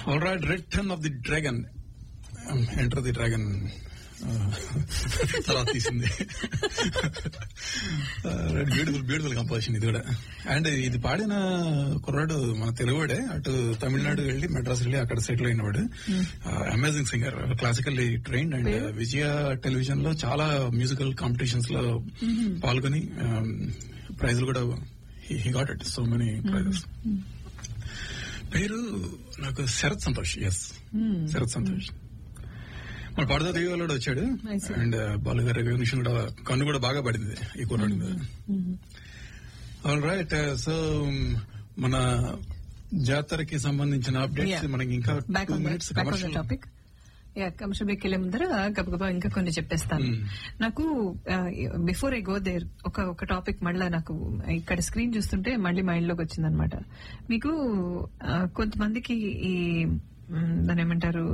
All right return of the dragon enter the dragon తర్వాత తీసింది beautiful beautiful composition ఇది కూడా అండ్ ఇది పాడిన కుర్రాడు మన తెలుగువాడే అటు తమిళనాడు వెళ్ళి మెడ్రాస్ వెళ్ళి అక్కడ సెటిల్ అయినవాడు amazing singer classically trained and Vijay television లో చాలా మ్యూజికల్ కాంపిటీషన్స్ లో పాల్గొని ప్రైజులు కూడా he got it so many prizes పేరు నాకు శరత్ సంతోష్ ఎస్ శరత్ సంతోష్ మన పడద దేవాలడు వచ్చాడు I see. అండ్ బాలు గారి రికగ్నిషన్ కూడా కన్ను కూడా బాగా పడింది ఈ కుర్రాడి మీద ఆల్ రైట్ సో మన జాతరకి సంబంధించిన అప్డేట్స్ Yeah. మనకి ఇంకా back two on minutes back on the commercial topic yeah commercial break వెళ్ళే ముందర గబగబా ఇంకా కొన్ని చెప్పేస్తాను నాకు బిఫోర్ ఐ గో దేర్ ఒక ఒక టాపిక్ మళ్ళా నాకు ఇక్కడ స్క్రీన్ చూస్తుంటే మళ్ళీ మైండ్ లోకి వచ్చిందనమాట మీకు ఆ, కొంతమందికి ఈ మ్, దాని ఏమంటారు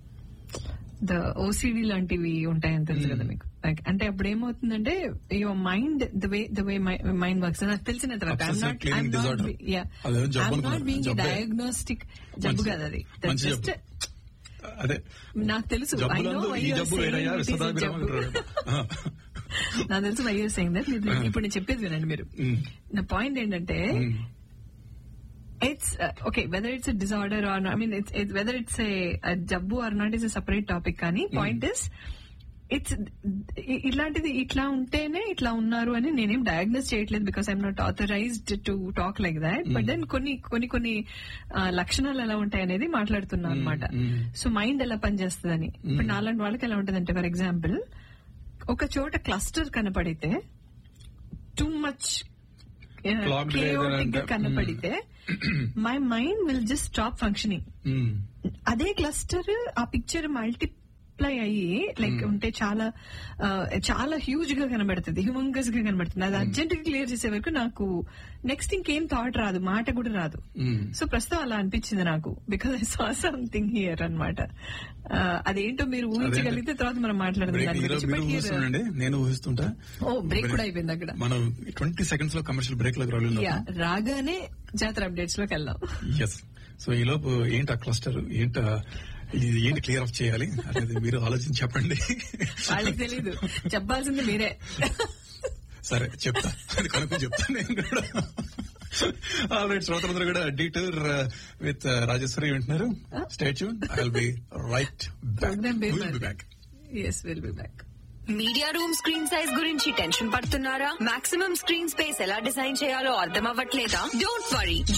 ద ఓసిడి లాంటివి ఉంటాయని తెలుసు కదా మీకు Like, అంటే అప్పుడు ఏమవుతుందంటే your mind the way the way mind works నాకు తెలిసినంత వరకు Obsessive cleaning disorder. అదేదో జబ్బు అనుకున్నాను. బీయింగ్ జబ్బే. డయాగ్నోస్టిక్ జబ్బు మంచి- కాదు అది మంచి జస్ట్ జబ్బు. అదే నాకు తెలుసు I know జబ్బులందు why ఈ you're జబ్బు saying వేరయ్యా it is a విశ్వదాభిరామ జబ్బు. అంటారు. నాకు తెలుసు వై యూర్ సెయింగ్ దట్ ఇప్పుడు నేను చెప్పేది వినండి మీరు Mm. నా పాయింట్ ఏంటంటే Mm. It's okay whether it's disorder or I mean it's whether it's a జబ్బు or not is a separate topic కానీ పాయింట్ ఇస్ ఇట్స్ ఇట్లాంటిది ఇట్లా ఉంటేనే ఇట్లా ఉన్నారు అని నేనేం డయాగ్నోస్ చేయట్లేదు because I'm not authorised to talk like that but then కొన్ని కొన్ని కొన్ని ఆ, లక్షణాలు ఎలా ఉంటాయి అనేది మాట్లాడుతున్నా అనమాట mm. సో మైండ్ ఎలా పనిచేస్తుందని ఇప్పుడు నాలాంటి వాళ్ళకి ఎలా ఉంటుందంటే ఫర్ ఎగ్జాంపుల్ ఒక చోట క్లస్టర్ కనపడితే టూ మచ్ Clogged లేదని అంటే, కనపడితే my mind will just stop functioning Mm. అదే క్లస్టర్ ఆ పిక్చర్ మల్టిప్లై అయ్యి లైక్ ఉంటే చాలా ఆ, చాలా హ్యూజ్ గా కనబడుతుంది హ్యూమంగస్ గా కనబడుతుంది అది అర్జెంట్ గా క్లియర్ చేసే వరకు నాకు నెక్స్ట్ ఇంకేం థాట్ రాదు మాట కూడా రాదు Mm. సో ప్రస్తుతం అలా అనిపించింది నాకు because I saw something here అనమాట అదేంటో మీరు ఊహించగలిగితే తర్వాత మనం మాట్లాడదాం బ్రేక్ దాని ఈరోజు గురించి మీరు But here- ఊహిస్తుండండి నేను ఊహిస్తుంటా ఓ బ్రేక్ కూడా అయిపోయింది అక్కడ మనం ట్వంటీ సెకండ్స్ లో కమర్షియల్ బ్రేక్ లోకి యా రాలేదు రాగానే జాతర అప్డేట్స్ లోకి వెళ్దాం ఎస్ సో ఈ లోపు ఏంటి ఆ క్లస్టర్ ఏంటి ఆ- ఇది ఏంటి క్లియర్ ఆఫ్ చేయాలి అనేది మీరు ఆలోచించి చెప్పండి వాళ్ళకి తెలీదు చెప్పాల్సింది మీరే సరే చెప్తా అది కనుక్కొని చెప్తా నేను కూడా ఆల్రైట్ శ్రోతలందరూ కూడా డీటూర్ విత్ రాజేశ్వరి వింటున్నారు స్టాచ్యూన్ I will be right programme back back yes will be back media room screen size గురించి టెన్షన్ పడుతున్నారా మాక్సిమం స్క్రీన్ స్పేస్ ఎలా డిజైన్ చేయాలో అర్థం అవ్వట్లేదా డోంట్ వరీ